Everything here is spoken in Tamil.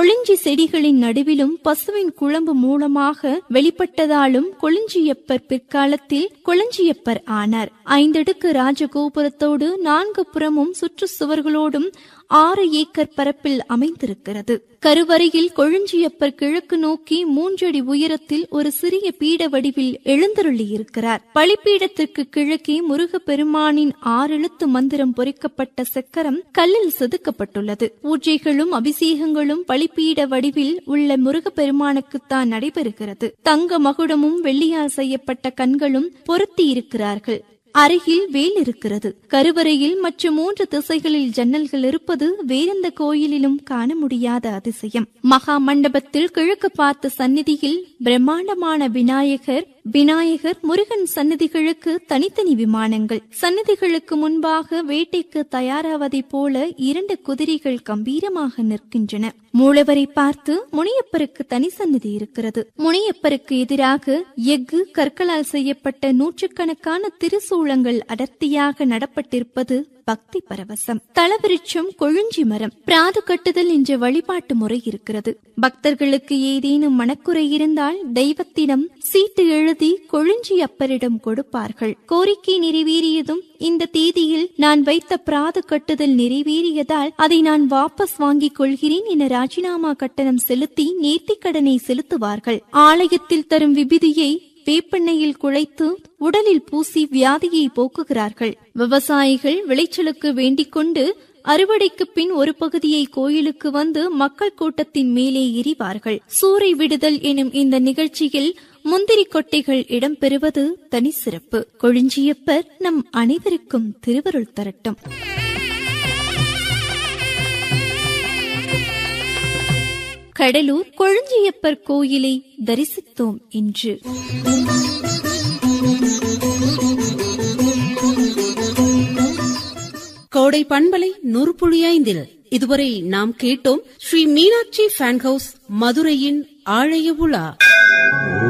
கொளிஞ்சி செடிகளின் நடுவிலும் பசுவின் குழம்பு மூலமாக வெளிப்பட்டதாலும் கொளிஞ்சியப்பர் பிற்காலத்தில் கொளஞ்சியப்பர் ஆனார் ஐந்தடுக்கு ராஜகோபுரத்தோடு நான்கு புறமும் சுற்று சுவர்களோடும் ஆறு ஏக்கர் பரப்பில் அமைந்திருக்கிறது கருவறையில் கொழுஞ்சியப்பர் கிழக்கு நோக்கி மூன்றடி உயரத்தில் ஒரு சிறிய பீட வடிவில் எழுந்தருளியிருக்கிறார் பலிப்பீடத்திற்கு கிழக்கே முருகப்பெருமானின் ஆறெழுத்து மந்திரம் பொறிக்கப்பட்ட சக்கரம் கல்லில் செதுக்கப்பட்டுள்ளது பூஜைகளும் அபிஷேகங்களும் பலிப்பீட வடிவில் உள்ள முருகப்பெருமானுக்குத்தான் நடைபெறுகிறது தங்க மகுடமும் வெள்ளியால் செய்யப்பட்ட கண்களும் பொருத்தி இருக்கிறார்கள் அருகில் வேல் இருக்கிறது கருவறையில் மற்ற மூன்று திசைகளில் ஜன்னல்கள் இருப்பது வேறெந்த கோயிலிலும் காண முடியாத அதிசயம் மகா மண்டபத்தில் கிழக்கு பார்த்த சந்நிதியில் பிரம்மாண்டமான விநாயகர் விநாயகர் முருகன் சன்னதிகளுக்கு தனித்தனி விமானங்கள் சன்னதிகளுக்கு முன்பாக வேட்டைக்கு தயாராவதைப் போல இரண்டு குதிரைகள் கம்பீரமாக நிற்கின்றன மூலவரை பார்த்து முனியப்பருக்கு தனி சன்னதி இருக்கிறது முனியப்பருக்கு எதிராக எஃகு கற்களால் செய்யப்பட்ட நூற்றுக்கணக்கான திருசூலங்கள் அடர்த்தியாக நடப்பட்டிருப்பது பக்தி பரவசம் தலவிருட்சம் கொழுஞ்சி மரம் பிராது கட்டுதல் என்ற வழிபாட்டு முறை இருக்கிறது பக்தர்களுக்கு ஏதேனும் மனக்குறை இருந்தால் தெய்வத்திடம் சீட்டு எழுதி கொழுஞ்சி அப்பரிடம் கொடுப்பார்கள் கோரிக்கை நிறைவேறியதும் இந்த தேதியில் நான் வைத்த பிராது கட்டுதல் நிறைவேறியதால் அதை நான் வாபஸ் வாங்கிக் கொள்கிறேன் என ராஜினாமா கட்டணம் செலுத்தி நேர்த்திக் கடனை செலுத்துவார்கள் ஆலயத்தில் தரும் விபிதியை வேப்பெண்ணெயில் குழைத்து உடலில் பூசி வியாதியை போக்குகிறார்கள் விவசாயிகள் விளைச்சலுக்கு வேண்டிக் கொண்டு அறுவடைக்கு பின் ஒரு பகுதியை கோயிலுக்கு வந்து மக்கள் கூட்டத்தின் மேலே எறிவார்கள் சூறை விடுதல் எனும் இந்த நிகழ்ச்சியில் முந்திரி கொட்டைகள் இடம்பெறுவது தனி சிறப்பு கொழிஞ்சியப்பர் நம் அனைவருக்கும் திருவருள் தரட்டும் கடலூர் கொழுஞ்சியப்பர் கோயிலை தரிசித்தோம் இன்று கோடை பண்பலை நூற்புழியைந்தில் இதுவரை நாம் கேட்டோம் ஸ்ரீ மீனாட்சி ஃபேன் ஹவுஸ் மதுரையின் ஆழைய உலா